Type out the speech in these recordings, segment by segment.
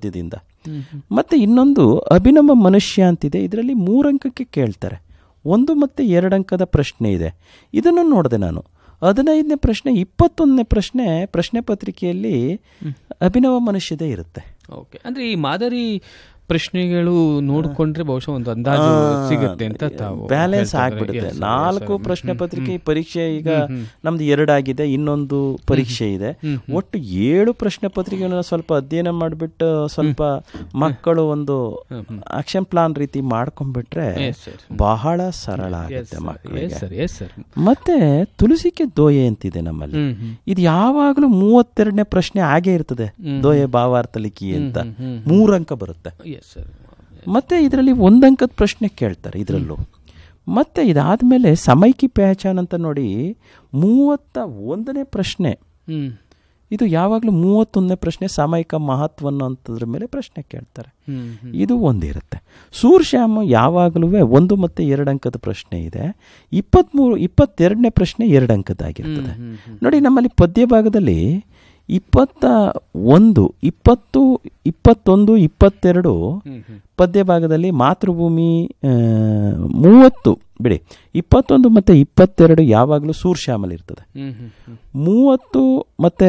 ಪದ್ಯದಿಂದ ಮತ್ತೆ ಇನ್ನೊಂದು ಅಭಿನವ ಮನುಷ್ಯ ಅಂತಿದೆ ಇದರಲ್ಲಿ ಮೂರಂಕಕ್ಕೆ ಕೇಳ್ತಾರೆ ಒಂದು ಮತ್ತು ಎರಡು ಅಂಕದ ಪ್ರಶ್ನೆ ಇದೆ ಇದನ್ನು ನೋಡಿದೆ ನಾನು ಹದಿನೈದನೇ ಪ್ರಶ್ನೆ ಇಪ್ಪತ್ತೊಂದನೇ ಪ್ರಶ್ನೆ ಪ್ರಶ್ನೆ ಪತ್ರಿಕೆಯಲ್ಲಿ ಅಭಿನವ ಮನುಷ್ಯದೇ ಇರುತ್ತೆ ಓಕೆ ಅಂದ್ರೆ ಈ ಮಾದರಿ ಪ್ರಶ್ನೆಗಳು ನೋಡಿಕೊಂಡ್ರೆ ಬಹುಶಃ ಒಂದು ಅಂದಾಜು ಸಿಗುತ್ತೆ ಅಂತ ತಾವು ಬ್ಯಾಲೆನ್ಸ್ ಹೇಳ್ತಾ ಇದ್ದಾರೆ. ಆಗ್ಬಿಡುತ್ತೆ Yes, sir, ನಾಲ್ಕು yes, sir. ಪ್ರಶ್ನೆ ಹ್ಮ್, ಪತ್ರಿಕೆ ಹ್ಮ್. ಪರೀಕ್ಷೆ ಈಗ ನಮ್ದು ಎರಡಾಗಿದೆ ಇನ್ನೊಂದು ಪರೀಕ್ಷೆ ಇದೆ ಒಟ್ಟು ಏಳು ಪ್ರಶ್ನೆ ಪತ್ರಿಕೆಗಳನ್ನ ಸ್ವಲ್ಪ ಅಧ್ಯಯನ ಮಾಡಿಬಿಟ್ಟು ಸ್ವಲ್ಪ ಮಕ್ಕಳು ಒಂದು ಆಕ್ಷನ್ ಪ್ಲಾನ್ ರೀತಿ ಮಾಡ್ಕೊಂಡ್ಬಿಟ್ರೆ Yes, sir. ಬಹಳ ಸರಳ Yes, ಆಗುತ್ತೆ sir. Yes, ಮಕ್ಕಳಿಗೆ sir. Yes, sir. ಮತ್ತೆ ತುಳಸಿಕೆ ದೋಯೆ ಅಂತಿದೆ ನಮ್ಮಲ್ಲಿ ಹ್ಮ್, ಹ್ಮ್. ಇದು ಯಾವಾಗಲೂ ಮೂವತ್ತೆರಡನೇ ಪ್ರಶ್ನೆ ಆಗೇ ಇರ್ತದೆ ದೋಯೆ ಭಾವಾರ್ಥ ಲಿಖಿ ಅಂತ ಮೂರಂಕ ಬರುತ್ತೆ Yes, sir. ಮತ್ತೆ ಇದರಲ್ಲಿ ಒಂದಂಕದ ಪ್ರಶ್ನೆ ಕೇಳ್ತಾರೆ ಇದರಲ್ಲೂ ಮತ್ತೆ ಇದಾದ್ಮೇಲೆ ಸಮೈಕಿ ಪಹಚಾನ್ ಅಂತ ನೋಡಿ ಮೂವತ್ತ ಒಂದನೇ ಪ್ರಶ್ನೆ ಹ್ಮ್. ಇದು ಯಾವಾಗಲೂ ಮೂವತ್ತೊಂದನೇ ಪ್ರಶ್ನೆ ಸಾಮಯಿಕ ಮಹತ್ವ ಅನ್ನೋಂಥದ್ರ ಮೇಲೆ ಪ್ರಶ್ನೆ ಕೇಳ್ತಾರೆ ಹ್ಮ್, ಹ್ಮ್. ಇದು ಒಂದಿರುತ್ತೆ ಸೂರ್ಶ್ಯಾಮ ಯಾವಾಗಲೂ ಒಂದು ಮತ್ತು ಎರಡು ಅಂಕದ ಪ್ರಶ್ನೆ ಇದೆ ಇಪ್ಪತ್ತ್ಮೂರು ಇಪ್ಪತ್ತೆರಡನೇ ಪ್ರಶ್ನೆ ಎರಡು ಅಂಕದ್ದಾಗಿರ್ತದೆ ಹ್ಮ್, ಹ್ಮ್. ನೋಡಿ ನಮ್ಮಲ್ಲಿ ಪದ್ಯ ಭಾಗದಲ್ಲಿ ಇಪ್ಪತ್ತ ಒಂದು ಇಪ್ಪತ್ತು ಇಪ್ಪತ್ತೊಂದು ಇಪ್ಪತ್ತೆರಡು ಹ್ಮ್, ಹ್ಮ್. ಪದ್ಯ ಭಾಗದಲ್ಲಿ ಮಾತೃಭೂಮಿ ಆ, ಮೂವತ್ತು ಬಿಡಿ ಇಪ್ಪತ್ತೊಂದು ಮತ್ತು ಇಪ್ಪತ್ತೆರಡು ಯಾವಾಗಲೂ ಸೂರ್ಶ್ಯಾಮಲ್ ಇರ್ತದೆ ಹ್ಮ್, ಹ್ಮ್, ಹ್ಮ್. ಮೂವತ್ತು ಮತ್ತು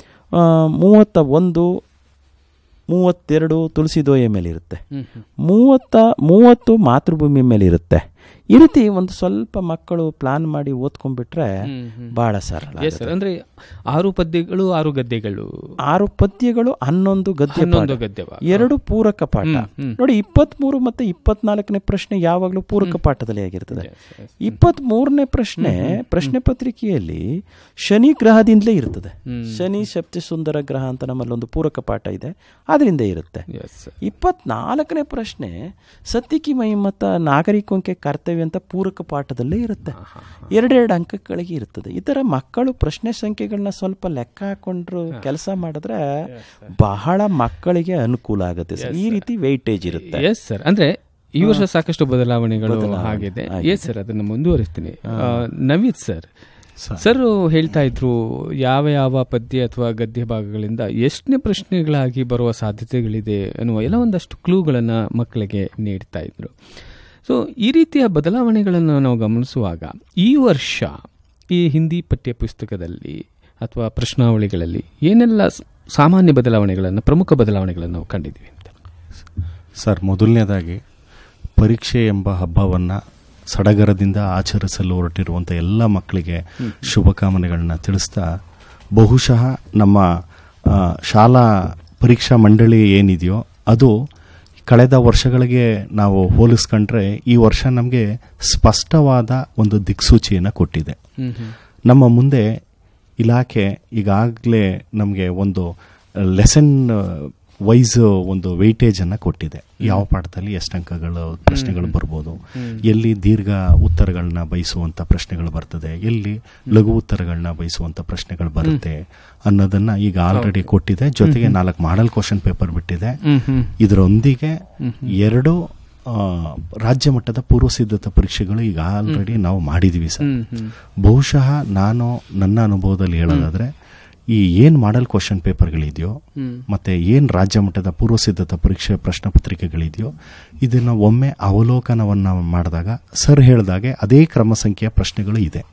ಮೂವತ್ತ ಒಂದು ಮೂವತ್ತೆರಡು ತುಳಸಿ ದೋಯೆ ಮೇಲೆ ಇರುತ್ತೆ ಹ್ಮ್, ಹ್ಮ್. ಮೂವತ್ತ ಮೂವತ್ತು ಮಾತೃಭೂಮಿ ಮೇಲೆ ಇರುತ್ತೆ ಈ ರೀತಿ ಒಂದು ಸ್ವಲ್ಪ ಮಕ್ಕಳು ಪ್ಲಾನ್ ಮಾಡಿ ಓದ್ಕೊಂಡ್ಬಿಟ್ರೆ ಹ್ಮ್, ಹ್ಮ್. ಬಹಳ ಸರಳ Yes, sir. ಅಂದ್ರೆ ಆರು ಪದ್ಯಗಳು ಆರು ಗದ್ದೆಗಳು ಆರು ಪದ್ಯಗಳು ಹನ್ನೊಂದು ಗದ್ಯ ಹನ್ನೊಂದು ಪಾಠ. ಗದ್ಯ ಭಾಗ. ಎರಡು ಪೂರಕ ಪಾಠ ಹ್ಮ್, ಹ್ಮ್. ನೋಡಿ ಇಪ್ಪತ್ಮೂರು ಮತ್ತೆ ಇಪ್ಪತ್ನಾಲ್ಕನೇ ಪ್ರಶ್ನೆ ಯಾವಾಗಲೂ ಪೂರಕ ಪಾಠದಲ್ಲಿ ಆಗಿರ್ತದೆ Yes, yes. ಇಪ್ಪತ್ತ್ ಮೂರನೇ ಪ್ರಶ್ನೆ ಪ್ರಶ್ನೆ ಪತ್ರಿಕೆಯಲ್ಲಿ ಶನಿ ಗ್ರಹದಿಂದಲೇ ಇರ್ತದೆ ಹ್ಮ್. ಶನಿ ಶಕ್ತಿ ಸುಂದರ ಗ್ರಹ ಅಂತ ನಮ್ಮಲ್ಲಿ ಒಂದು ಪೂರಕ ಪಾಠ ಇದೆ ಅದರಿಂದ ಇರುತ್ತೆ Yes, sir. ಇಪ್ಪತ್ನಾಲ್ಕನೇ ಪ್ರಶ್ನೆ ಸತ್ತಿಕಿ ಮಹಿಮತ ನಾಗರಿಕಂಕೆ ಕರ್ತವ್ಯ ಅಂತ ಪೂರಕ ಪಾಠದಲ್ಲೇ ಇರುತ್ತೆ ಎರಡೆರಡು ಅಂಕಗಳಿಗೆ ಇರ್ತದೆ ಈ ಥರ ಮಕ್ಕಳು ಪ್ರಶ್ನೆ ಸಂಖ್ಯೆಗಳನ್ನ ಸ್ವಲ್ಪ ಲೆಕ್ಕ ಹಾಕೊಂಡ್ರು ಕೆಲಸ ಮಾಡಿದ್ರೆ ಬಹಳ ಮಕ್ಕಳಿಗೆ ಅನುಕೂಲ ಆಗುತ್ತೆ ಸರ್ ಈ ರೀತಿ ವೆಯ್ಟೇಜ್ ಇರುತ್ತೆ ಎಸ್ ಸರ್ ಅಂದ್ರೆ ಈ ವರ್ಷ ಸಾಕಷ್ಟು ಬದಲಾವಣೆಗಳು ಆಗಿದೆ ಎಸ್ ಸರ್ ಅದನ್ನು ಮುಂದುವರಿಸ್ತೀನಿ ಆ, ನವೀದ್ ಸರ್ ಸರ್ ಹೇಳ್ತಾ ಇದ್ರು ಯಾವ ಯಾವ ಪದ್ಯ ಅಥವಾ ಗದ್ಯ ಭಾಗಗಳಿಂದ ಎಷ್ಟನೇ ಪ್ರಶ್ನೆಗಳಾಗಿ ಬರುವ ಸಾಧ್ಯತೆಗಳಿದೆ ಅನ್ನುವ ಎಲ್ಲ ಒಂದಷ್ಟು ಕ್ಲೂಗಳನ್ನು ಮಕ್ಕಳಿಗೆ ನೀಡ್ತಾ ಇದ್ರು ಸೊ ಈ ರೀತಿಯ ಬದಲಾವಣೆಗಳನ್ನು ನಾವು ಗಮನಿಸುವಾಗ ಈ ವರ್ಷ ಈ ಹಿಂದಿ ಪಠ್ಯ ಪುಸ್ತಕದಲ್ಲಿ ಅಥವಾ ಪ್ರಶ್ನಾವಳಿಗಳಲ್ಲಿ ಏನೆಲ್ಲ ಸ- ಸಾಮಾನ್ಯ ಬದಲಾವಣೆಗಳನ್ನು ಪ್ರಮುಖ ಬದಲಾವಣೆಗಳನ್ನು ನಾವು ಕಂಡಿದ್ದೀವಿ ಅಂತ ಸರ್ ಮೊದಲನೇದಾಗಿ ಪರೀಕ್ಷೆ ಎಂಬ ಹಬ್ಬವನ್ನು ಸಡಗರದಿಂದ ಆಚರಿಸಲು ಹೊರಟಿರುವಂಥ ಎಲ್ಲ ಮಕ್ಕಳಿಗೆ ಶುಭಕಾಮನೆಗಳನ್ನ ತಿಳಿಸ್ತಾ ಬಹುಶಃ ನಮ್ಮ ಆ, ಶಾಲಾ ಪರೀಕ್ಷಾ ಮಂಡಳಿ ಏನಿದೆಯೋ ಅದು ಕಳೆದ ವರ್ಷಗಳಿಗೆ ನಾವು ಹೋಲಿಸ್ಕೊಂಡ್ರೆ ಈ ವರ್ಷ ನಮಗೆ ಸ್ಪಷ್ಟವಾದ ಒಂದು ದಿಕ್ಸೂಚಿಯನ್ನು ಕೊಟ್ಟಿದೆ ನಮ್ಮ ಮುಂದೆ ಇಲಾಖೆ ಈಗಾಗಲೇ ನಮಗೆ ಒಂದು ಲೆಸನ್ ವೈಸ್ ಒಂದು ವೆಯ್ಟೇಜನ್ನು ಕೊಟ್ಟಿದೆ ಯಾವ ಪಾಠದಲ್ಲಿ ಎಷ್ಟು ಅಂಕಗಳು ಪ್ರಶ್ನೆಗಳು ಬರ್ಬೋದು ಎಲ್ಲಿ ದೀರ್ಘ ಉತ್ತರಗಳನ್ನ ಬಯಸುವಂಥ ಪ್ರಶ್ನೆಗಳು ಬರ್ತದೆ ಎಲ್ಲಿ ಲಘು ಉತ್ತರಗಳನ್ನ ಬಯಸುವಂಥ ಪ್ರಶ್ನೆಗಳು ಬರುತ್ತೆ ಅನ್ನೋದನ್ನ ಈಗ ಆಲ್ರೆಡಿ ಕೊಟ್ಟಿದೆ ಜೊತೆಗೆ ನಾಲ್ಕು ಮಾಡಲ್ ಕ್ವಶನ್ ಪೇಪರ್ ಬಿಟ್ಟಿದೆ ಇದರೊಂದಿಗೆ ಎರಡು ಆ, ರಾಜ್ಯ ಮಟ್ಟದ ಪೂರ್ವ ಸಿದ್ಧತಾ ಪರೀಕ್ಷೆಗಳು ಈಗ ಆಲ್ರೆಡಿ ನಾವು ಮಾಡಿದೀವಿ ಸರ್ ಬಹುಶಃ ನಾನು ನನ್ನ ಅನುಭವದಲ್ಲಿ ಹೇಳೋದಾದ್ರೆ ಈ ಏನ್ ಮಾಡಲ್ ಕ್ವಶನ್ ಪೇಪರ್ಗಳಿದೆಯೋ ಮತ್ತೆ ಏನ್ ರಾಜ್ಯ ಮಟ್ಟದ ಪೂರ್ವ ಸಿದ್ಧತಾ ಪರೀಕ್ಷೆ ಪ್ರಶ್ನೆ ಪತ್ರಿಕೆಗಳಿದೆಯೋ ಇದನ್ನ ಒಮ್ಮೆ ಅವಲೋಕನವನ್ನ ಮಾಡಿದಾಗ ಸರ್ ಹೇಳ್ದಾಗೆ ಅದೇ ಕ್ರಮ ಸಂಖ್ಯೆಯ ಪ್ರಶ್ನೆಗಳು ಇದೆ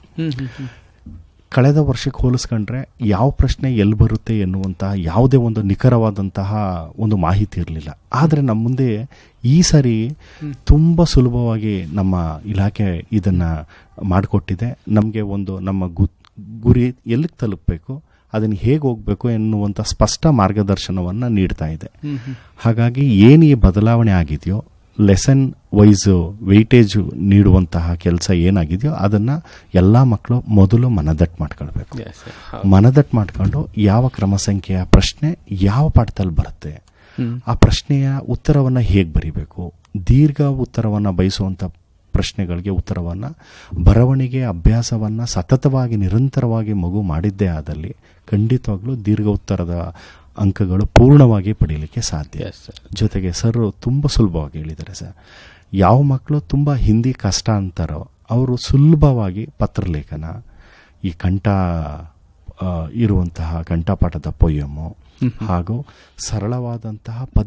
ಕಳೆದ ವರ್ಷಕ್ಕೆ ಹೋಲಿಸ್ಕೊಂಡ್ರೆ ಯಾವ ಪ್ರಶ್ನೆ ಎಲ್ಲಿ ಬರುತ್ತೆ ಎನ್ನುವಂತಹ ಯಾವುದೇ ಒಂದು ನಿಖರವಾದಂತಹ ಒಂದು ಮಾಹಿತಿ ಇರಲಿಲ್ಲ ಆದರೆ ನಮ್ಮ ಮುಂದೆ ಈ ಸರಿ ತುಂಬ ಸುಲಭವಾಗಿ ನಮ್ಮ ಇಲಾಖೆ ಇದನ್ನ ಮಾಡಿಕೊಟ್ಟಿದೆ ನಮಗೆ ಒಂದು ನಮ್ಮ ಗು ಗುರಿ ಎಲ್ಲಿಗೆ ತಲುಪಬೇಕು ಅದನ್ನು ಹೇಗೆ ಹೋಗಬೇಕು ಎನ್ನುವಂಥ ಸ್ಪಷ್ಟ ಮಾರ್ಗದರ್ಶನವನ್ನು ನೀಡ್ತಾ ಇದೆ ಹಾಗಾಗಿ ಏನು ಈ ಬದಲಾವಣೆ ಆಗಿದೆಯೋ ಲೆಸನ್ ವೈಸ್ ವೆಯ್ಟೇಜ್ ನೀಡುವಂತಹ ಕೆಲಸ ಏನಾಗಿದೆಯೋ ಅದನ್ನು ಎಲ್ಲ ಮಕ್ಕಳು ಮೊದಲು ಮನದಟ್ಟು ಮಾಡ್ಕೊಳ್ಬೇಕು ಮನದಟ್ಟು ಮಾಡ್ಕೊಂಡು ಯಾವ ಕ್ರಮ ಸಂಖ್ಯೆಯ ಪ್ರಶ್ನೆ ಯಾವ ಪಾಠದಲ್ಲಿ ಬರುತ್ತೆ ಆ ಪ್ರಶ್ನೆಯ ಉತ್ತರವನ್ನು ಹೇಗೆ ಬರಿಬೇಕು ದೀರ್ಘ ಉತ್ತರವನ್ನು ಬಯಸುವಂಥ ಪ್ರಶ್ನೆಗಳಿಗೆ ಉತ್ತರವನ್ನು ಬರವಣಿಗೆ ಅಭ್ಯಾಸವನ್ನು ಸತತವಾಗಿ ನಿರಂತರವಾಗಿ ಮಗು ಮಾಡಿದ್ದೇ ಆದಲ್ಲಿ ಖಂಡಿತವಾಗ್ಲೂ ದೀರ್ಘ ಉತ್ತರದ ಅಂಕಗಳು ಪೂರ್ಣವಾಗಿ ಪಡೀಲಿಕ್ಕೆ ಸಾಧ್ಯ Yes, sir. ಜೊತೆಗೆ ಸರ್ ತುಂಬ ಸುಲಭವಾಗಿ ಹೇಳಿದ್ದಾರೆ ಸರ್ ಯಾವ ಮಕ್ಕಳು ತುಂಬ ಹಿಂದಿ ಕಷ್ಟ ಅಂತಾರೋ ಅವರು ಸುಲಭವಾಗಿ ಪತ್ರಲೇಖನ ಈ ಕಂಠ ಆ, ಇರುವಂತಹ ಕಂಠಪಾಠದ ಪೊಯ್ಯಮು ಹಾಗೂ ಸರಳವಾದಂತಹ